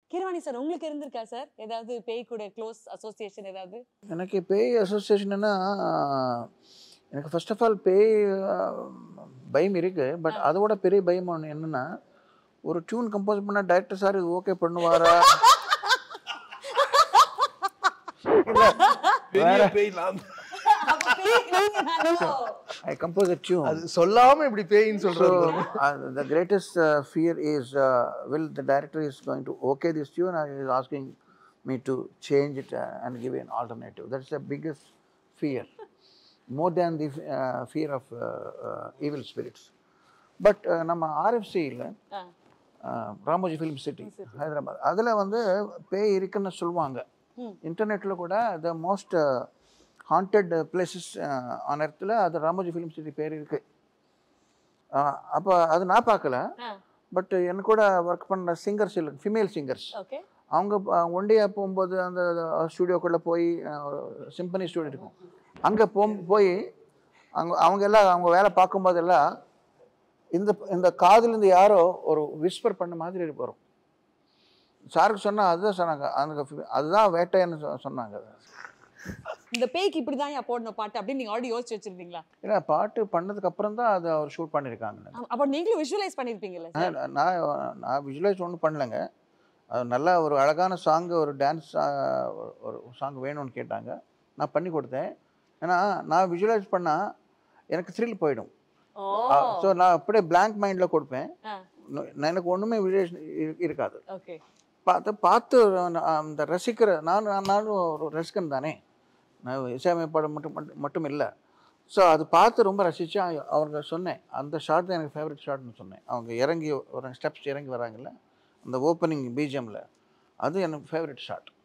Keeravani sir உங்களுக்கு இருந்திருக்கா sir ஏதாவது பேய் கூட க்ளோஸ் அசோசியேஷன் ஏதாவது எனக்கு பேய் அசோசியேஷன்னா எனக்கு ஃபர்ஸ்ட் ஆஃப் ஆல் பேய் அஹ், பயம் இருக்கு பட் அதோட பெரிய பயம் ஒன்று என்னன்னா ஒரு டியூன் கம்போஸ் பண்ண டைரக்டர் சார் இது ஓகே பண்ணுவாரா பெரிய பேய் நான் அப்ப பேய் நீங்கதானோ? ஐ கம்போஸ் அ டியூன் அது சொல்லாம இப்படி பேயின்னு So சொல்றாரு uh, the greatest uh, fear is uh, will the director is going to okay this tune or is asking me to change it uh, and give an alternative. That's the biggest fear, more than the uh, fear of uh, uh, evil spirits. But uh, நம்ம ஆர்எஃப்சியில் ஆ. Ramoji film city Hyderabad அதில் வந்து பேய் இருக்குன்னு சொல்லுவாங்க ம். இன்டர்நெட்டில் கூட the most haunted places on எர்த்தில் அது ராமோஜி ஃபிலிம் சிட்டி பேர் இருக்குது அப்போ அது நான் பார்க்கல ஆ. பட் என் கூட ஒர்க் பண்ண சிங்கர்ஸ் இல்லை ஃபீமேல் சிங்கர்ஸ் ஓகே அவங்க ஒண்டியாக போகும்போது அந்த ஸ்டூடியோக்குள்ளே போய் சிம்பனி ஸ்டூடியோ இருக்கும் அங்கே போ போய் அங்கே அவங்க எல்லாம் அவங்க வேலை பார்க்கும்போதெல்லாம் இந்த இந்த காதுலேருந்து யாரோ ஒரு விஸ்பர் பண்ண மாதிரி வரும் சாருக்கு சொன்னால் அதுதான் சொன்னாங்க அந்த அதுதான் வேட்டைன்னு சொ- சொன்னாங்க இந்த பேய்க்கு இப்படிதான் யா போடணும் பாட்டு அப்படின்னு நீங்க ஆல்ரெடி யோசிச்சு வச்சிருந்தீங்களா ஏன்னா பாட்டு பண்ணதுக்கு அப்புறம் தான் அதை அவர் ஷூட் பண்ணியிருக்காங்க ஆமா, அப்ப நீங்களும் விஷுவலைஸ் பண்ணிருப்பீங்கல்ல சார் நான் நான் நான் விஷுவலைஸ் ஒன்றும் பண்ணலைங்க அது நல்லா ஒரு அழகான சாங்கு ஒரு டான்ஸ் ஒரு சாங் வேணும்னு கேட்டாங்க நான் பண்ணி கொடுத்தேன் ஏன்னா நான் விஷுவலைஸ் பண்ணால் எனக்கு த்ரில் போயிடும் ஓ ஸோ நான் அப்படியே blank மைண்டில் கொடுப்பேன் ஆ. நான் எனக்கு ஒன்றுமே விஷுவலைஸ் இருக்காது ஓகே பார்த்து பார்த்து நான் அந்த ரசிக்கிற நான் நானும் ஒரு ரசிகன் தானே நான் இசையமைப்பாடு மட்டும் மட்டும் மட்டும் இல்லை ஸோ அது பார்த்து ரொம்ப ரசித்து அவங்க சொன்னேன் அந்த ஷாட் தான் எனக்கு ஃபேவரட் ஷாட்னு சொன்னேன் அவங்க இறங்கி ஒரு ஸ்டெப்ஸ் இறங்கி வராங்கல்ல அந்த ஓப்பனிங் பிஜிஎம்மில் அது எனக்கு ஃபேவரட் ஷாட்